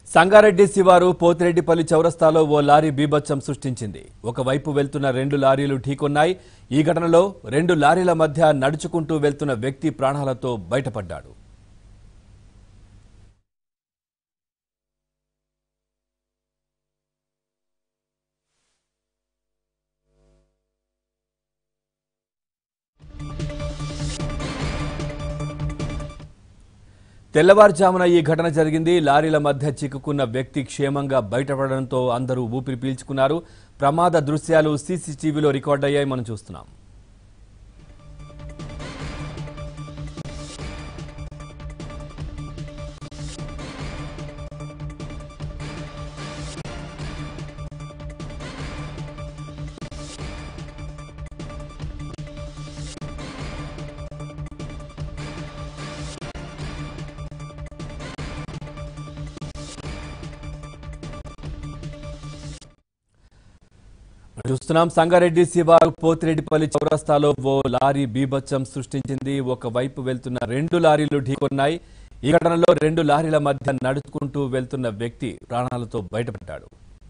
సంగారెడ్డి శివారు పోతిరెడ్డిపల్లి చౌరస్తాలో ఓ లారీ బీభత్సం సృష్టించింది ఒకవైపు వెళ్తున్న రెండు లారీలు ఢీకొన్నాయి ఈ ఘటనలో రెండు లారీల మధ్య నడుచుకుంటూ వెళ్తున్న వ్యక్తి ప్రాణాలతో బయటపడ్డాడు తెల్లవారుజామున ఈ ఘటన జరిగింది లారీల మధ్య చిక్కుకున్న వ్యక్తి క్షేమంగా బయటపడడంతో అందరూ ఊపిరి పీల్చుకున్నారు ప్రమాద దృశ్యాలు సీసీటీవీలో రికార్డయ్యాయి మనం చూస్తున్నాం మనం చూస్తున్నాం సంగారెడ్డి శివారు పోతిరెడ్డిపల్లి చౌరస్తాలో ఓ లారీ బీభత్సం సృష్టించింది ఒకవైపు వెళ్తున్న రెండు లారీలు ఢీకొన్నాయి ఈ ఘటనలో రెండు లారీల మధ్య నడుచుకుంటూ వెళ్తున్న వ్యక్తి ప్రాణాలతో బయటపడ్డాడు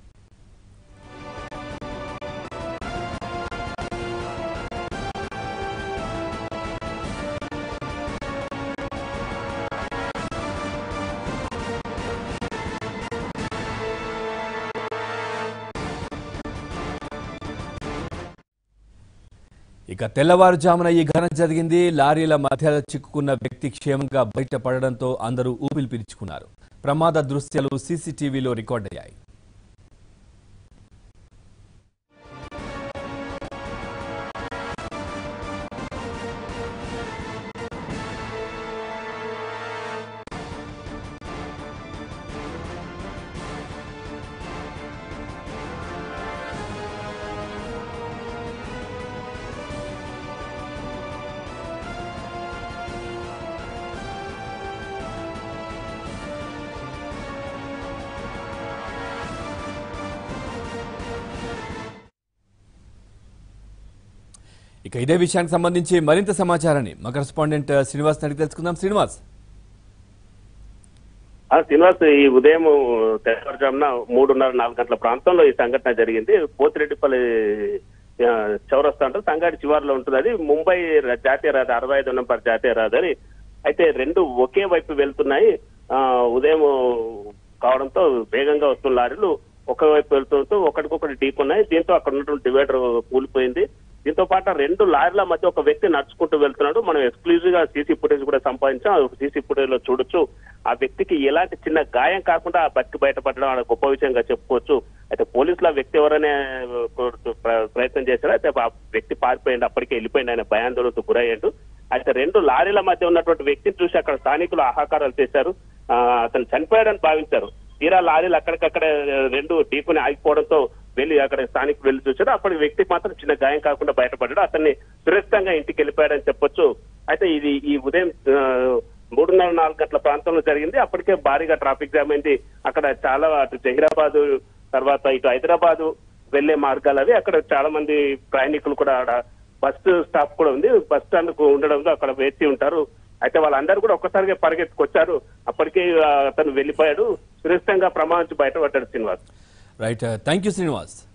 ఇక తెల్లవారుజామున ఈ ఘటన జరిగింది లారీల మధ్య చిక్కుకున్న వ్యక్తి క్షేమంగా బయటపడడంతో అందరూ ఊపిరి పీల్చుకున్నారు ప్రమాద దృశ్యాలు సీసీటీవీలో రికార్డయ్యాయి ఇక ఇదే విషయానికి సంబంధించి మరింత సమాచారాన్ని మా కరెస్పాండెంట్ శ్రీనివాస్ అడిగి తెలుసుకుందాం శ్రీనివాస్ ఆ శ్రీనివాస్ ఈ ఉదయం తెల్లవారుజామున మూడున్నర నాలుగు గంటల ప్రాంతంలో ఈ సంఘటన జరిగింది పోతిరెడ్డిపల్లి ఆ, చౌరస్తా అంటే సంగాడి చివారిలో ఉంటుంది అది ముంబై ర- జాతీయ రహదారి అరవై ఐదు నంబర్ జాతీయ రహదారి అయితే రెండు ఒకే వైపు వెళ్తున్నాయి ఆ, ఉదయం కావడంతో వేగంగా వస్తున్న లారీలు ఒక వైపు వెళ్తుంటూ ఒకటికొకటి ఢీకున్నాయి దీంతో అక్కడ ఉన్నటువంటి డివైడర్ కూలిపోయింది దీంతో పాటు రెండు లారీల మధ్య ఒక వ్యక్తి నడుచుకుంటూ వెళ్తున్నాడు మనం ఎక్స్క్లూజివ్ గా సీసీ ఫుటేజ్ కూడా సంపాదించాం సీసీ ఫుటేజ్ లో చూడొచ్చు ఆ వ్యక్తికి ఎలాంటి చిన్న గాయం కాకుండా ఆ బతికి బయటపడడం ఆడ గొప్ప విషయంగా చెప్పుకోవచ్చు అయితే పోలీసులు ఆ వ్యక్తి ఎవరనే ప్ర- ప్రయత్నం చేశారు అయితే ఆ వ్యక్తి పారిపోయింది అప్పటికే వెళ్ళిపోయింది ఆయన భయాందోళనకు గురయ్యాడు అయితే రెండు లారీల మధ్య ఉన్నటువంటి వ్యక్తిని చూసి అక్కడ స్థానికులు ఆహాకారాలు చేశారు ఆ, అతను చనిపోయాడని భావించారు తీరా లారీలు అక్కడికక్కడ రెండు ఢీకొని ఆగిపోవడంతో వెళ్ళి అక్కడ స్థానికులు వెళ్ళి చూశారు అప్పటి వ్యక్తికి మాత్రం చిన్న గాయం కాకుండా బయటపడ్డాడు అతన్ని సురక్షితంగా ఇంటికి వెళ్ళిపోయాడని చెప్పొచ్చు అయితే ఇది ఈ ఉదయం ఆ, మూడున్నర నాలుగు గంటల ప్రాంతంలో జరిగింది అప్పటికే భారీగా ట్రాఫిక్ జామ్ అయింది అక్కడ చాలా అటు జహీరాబాద్ తర్వాత ఇటు హైదరాబాద్ వెళ్లే మార్గాలు అవి అక్కడ చాలా మంది ప్రయాణికులు కూడా ఆడ బస్ స్టాప్ కూడా ఉంది బస్ స్టాండ్ కు ఉండడంతో అక్కడ వేచి ఉంటారు అయితే వాళ్ళందరూ కూడా ఒక్కసారిగా పరిగెత్తుకొచ్చారు అప్పటికే ఆ, అతను వెళ్ళిపోయాడు సురక్షితంగా ప్రమాదం నుంచి బయటపడ్డాడు Srinivas right thank you Srinivas